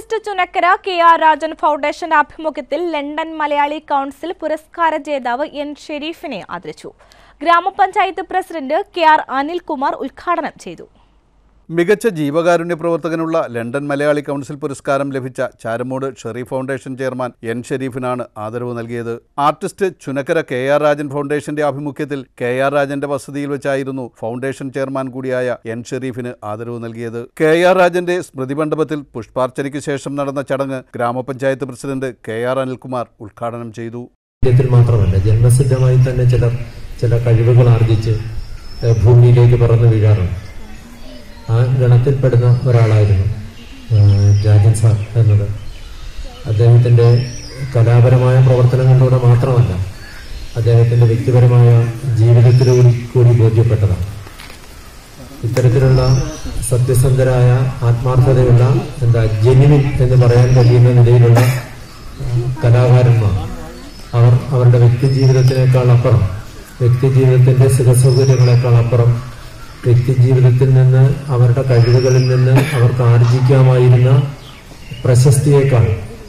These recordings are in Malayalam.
artist Chunakkara K R Rajan ഫൗണ്ടേഷന്റെ ആഭിമുഖ്യത്തിൽ ലണ്ടൻ മലയാളി കൗൺസിൽ പുരസ്കാര ജേതാവ് എൻ ഷെരീഫിനെ ആദരിച്ചു ഗ്രാമപഞ്ചായത്ത് പ്രസിഡന്റ് കെ ആർ അനിൽകുമാർ ഉദ്ഘാടനം ചെയ്തു മികച്ച ജീവകാരുണ്യ പ്രവർത്തകനുള്ള ലണ്ടൻ മലയാളി കൗൺസിൽ പുരസ്കാരം ലഭിച്ച Charamood Sherif foundation chairman N ഷെരീഫിനാണ് ആദരവ് നൽകിയത് artist Chunakkara K R Rajan ഫൗണ്ടേഷന്റെ ആഭിമുഖ്യത്തിൽ കെ ആർ രാജന്റെ വസതിയിൽ വെച്ചായിരുന്നു ഫൗണ്ടേഷൻ ചെയർമാൻ കൂടിയായ എൻ ഷെരീഫിന് ആദരവ് നൽകിയത് കെ ആർ രാജന്റെ സ്മൃതി മണ്ഡപത്തിൽ പുഷ്പാർച്ചനയ്ക്ക് ശേഷം നടന്ന ചടങ്ങ് ഗ്രാമപഞ്ചായത്ത് പ്രസിഡന്റ് കെ ആർ അനിൽകുമാർ ഉദ്ഘാടനം ചെയ്തു ത്തിൽ മാത്രമല്ല ജന്മസിദ്ധമായി തന്നെ ചിലർ ചില കഴിവുകൾ ആർജിച്ച് ഏഹ്, ഭൂമിയിലേക്ക് പറന്നു വീഴാറുണ്ട് ആ ഗണത്തിൽപ്പെടുന്ന ഒരാളായിരുന്നു ഏഹ്, രാജൻ സാർ എന്നത് അദ്ദേഹത്തിന്റെ കലാപരമായ പ്രവർത്തനങ്ങളിലൂടെ മാത്രമല്ല അദ്ദേഹത്തിന്റെ വ്യക്തിപരമായ ജീവിതത്തിലൂടെ കൂടി ബോധ്യപ്പെട്ടതാണ് ഇത്തരത്തിലുള്ള സത്യസന്ധരായ ആത്മാർത്ഥതയുള്ള എന്താ ജെനുവിൻ എന്ന് പറയാൻ കഴിയുന്ന നിലയിലുള്ള ഏഹ്, കലാകാരന്മാർ അവർ അവരുടെ വ്യക്തി ജീവിതത്തിനേക്കാൾ അപ്പുറം വ്യക്തി ജീവിതത്തിന്റെ സുഖസൗകര്യങ്ങളെക്കാൾ അപ്പുറം വ്യക്തി ജീവിതത്തിൽ നിന്ന് അവരുടെ കഴിവുകളിൽ നിന്ന് അവർക്ക് ആർജിക്കാമായിരുന്ന പ്രശസ്തിയേക്കാൾ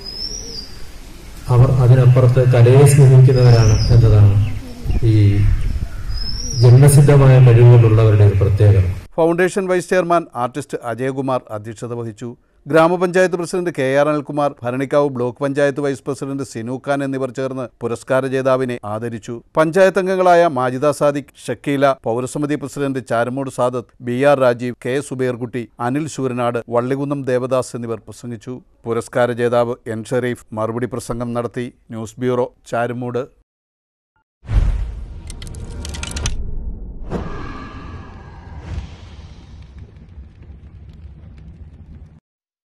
അവർ അതിനപ്പുറത്ത് കലയെ സ്നേഹിക്കുന്നവരാണ് എന്നതാണ് ഈ ജന്മസിദ്ധമായ കഴിവുകളുള്ളവരുടെ ഒരു പ്രത്യേകത foundation vice chairman artist Ajayakumar അധ്യക്ഷത വഹിച്ചു ഗ്രാമപഞ്ചായത്ത് president K R Anilkumar Bharanikkavu block panchayat vice president Sinu Khan എന്നിവർ ചേർന്ന് പുരസ്കാര ജേതാവിനെ ആദരിച്ചു പഞ്ചായത്ത് അംഗങ്ങളായ മാജിദ സാദിഖ് ഷക്കീല പൗരസമിതി president Charamood Sadath B R Rajeev K Subairkutty Anil Sooranad Vallikunnam Devadas എന്നിവർ പ്രസംഗിച്ചു പുരസ്കാര ജേതാവ് എൻ ഷെരീഫ് മറുപടി പ്രസംഗം നടത്തി ന്യൂസ് ബ്യൂറോ ചാരുമൂട്